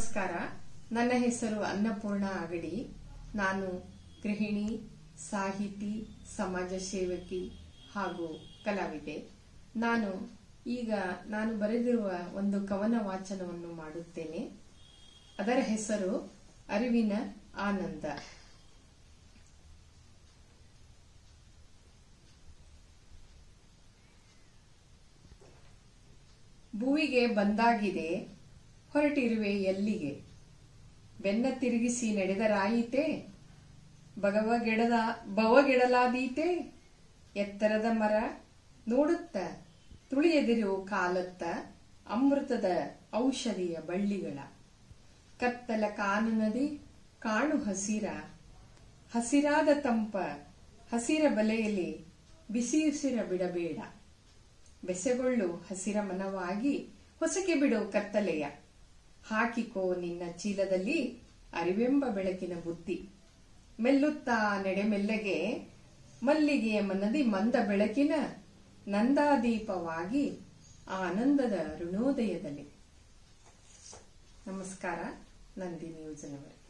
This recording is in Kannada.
ನಮಸ್ಕಾರ ನನ್ನ ಹೆಸರು ಅನ್ನಪೂರ್ಣ ಅಗಡಿ ನಾನು ಗೃಹಿಣಿ ಸಾಹಿತಿ ಸಮಾಜ ಸೇವಕಿ ಹಾಗೂ ಕಲಾವಿದೆ ನಾನು ಈಗ ನಾನು ಬರೆದಿರುವ ಒಂದು ಕವನ ವಾಚನವನ್ನು ಮಾಡುತ್ತೇನೆ ಅದರ ಹೆಸರು ಅರಿವಿನ ಆನಂದ ಭುವಿಗೆ ಬಂದಾಗಿದೆ ಹೊರಟಿರುವೆ ಎಲ್ಲಿಗೆ ಬೆನ್ನ ತಿರುಗಿಸಿ ನಡೆದರಾಯಿತೆ ಭಗವಗೆಡದ ಭವಗೆಡಲಾದೀತೆ ಎತ್ತರದ ಮರ ನೋಡುತ್ತ ತುಳಿಯದಿರು ಕಾಲತ್ತ ಅಮೃತದ ಔಷಧಿಯ ಬಳ್ಳಿಗಳ ಕತ್ತಲ ಕಾನನದಿ ಕಾಣು ಹಸಿರ ಹಸಿರಾದ ತಂಪ ಹಸಿರ ಬಲೆಯಲ್ಲಿ ಬಿಸಿಯುಸಿರ ಬಿಡಬೇಡ ಬೆಸೆಗೊಳ್ಳು ಹಸಿರ ಮನವಾಗಿ ಹೊಸಕೆ ಬಿಡು ಕತ್ತಲೆಯ ಹಾಕಿಕೋ ನಿನ್ನ ಚೀಲದಲ್ಲಿ ಅರಿವೆಂಬ ಬೆಳಕಿನ ಬುತ್ತಿ ಮೆಲ್ಲುತ್ತಾ ನಡೆಮೆಲ್ಲಗೆ ಮಲ್ಲಿಗೆಯ ಮನದಿ ಮಂದ ಬೆಳಕಿನ ನಂದಾದೀಪವಾಗಿ ಆನಂದದ ಋಣೋದಯದಲ್ಲಿ ನಮಸ್ಕಾರ ನಂದಿನಿ ಯೋಜನವರೇ